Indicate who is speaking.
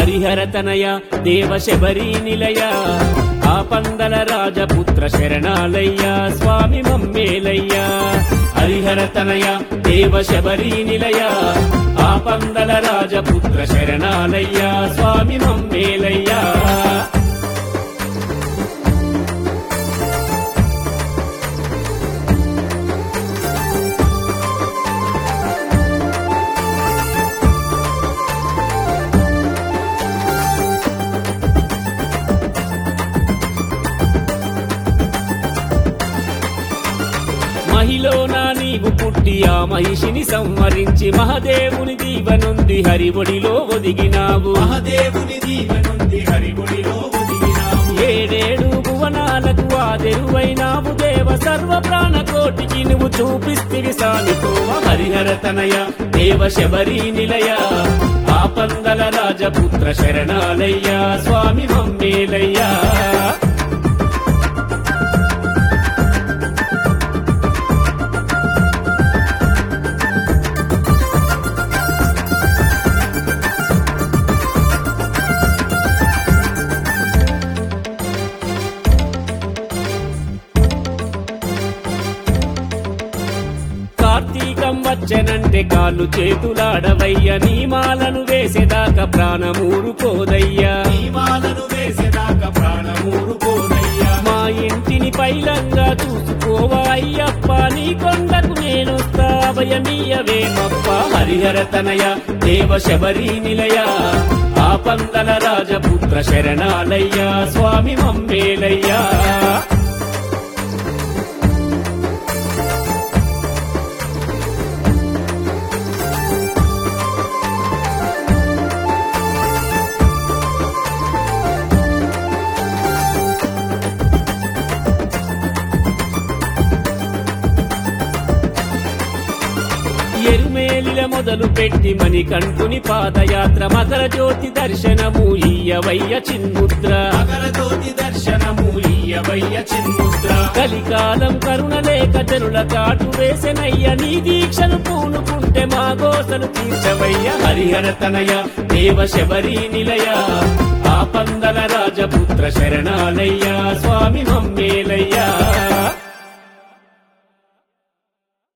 Speaker 1: హరిహర తనయ దేవ శబరి నిలయ ఆపందల రాజపుత్ర శరణాలయ్యా స్వామి మమ్మేలయ్యా హరిహర తనయ దేవ శబరి నిలయ ఆపందల రాజపుత్ర శరణాలయ్యా స్వామి మమ్మేలయ్యా మహిలోన నీవు పుట్టి ఆ మహిషిని సంహరించి మహదేవుని దీవనుంది హరిబొడిలో ఒదిగినావు
Speaker 2: మహదేవుని దీవెనుంది హరిగుడిలో ఒదిగినావు
Speaker 1: ఏడేడు భువనాలకు ఆదెరువైనావు దేవ సర్వ ప్రాణ కోటికి నువ్వు చూపిస్తివి సానికోవ హరిహర తనయ దేవ శబరి నిలయ ఆపందల రాజపుత్ర శరణాలయ్యా స్వామి మమ్మేలయ్యా కార్తీకం వచ్చెనంటే కాళ్ళు చేతులాడవయ్య నీ మాలను వేసేదాకా ప్రాణమూరుకోదయ్యా
Speaker 2: దీవాలను వేసేదాకా ప్రాణమూరుకోనయ్యా
Speaker 1: మా ఇంటిని పైలంగా చూసుకోవా అయ్యప్ప నీ కొండకు నేనొస్తా అభయమీయవేమప్ప హరిహర తనయ దేవ శబరి నిలయ ఆపందల రాజపుత్ర శరణాలయ్యా స్వామి మమ్మేలయ్యా ఎరుమేలిల మొదలు పెట్టి మణికంఠుని పాదయాత్ర మకర జ్యోతి దర్శనము ఇయ్యవయ్య చిన్ముద్ర
Speaker 2: మకరజ్యోతి దర్శనము ఇయ్యవయ్య చిన్ముద్ర
Speaker 1: కలికాలం కరుణ లేక జనుల కాటు వేసెనయ్య నీ దీక్షను పూనుకుంటే మా గోసలు తీర్చవయ్య హరిహర తనయ దేవ శబరి నిలయ ఆపందల రాజపుత్ర శరణాలయ్యా స్వామి మమ్మేలయ్యా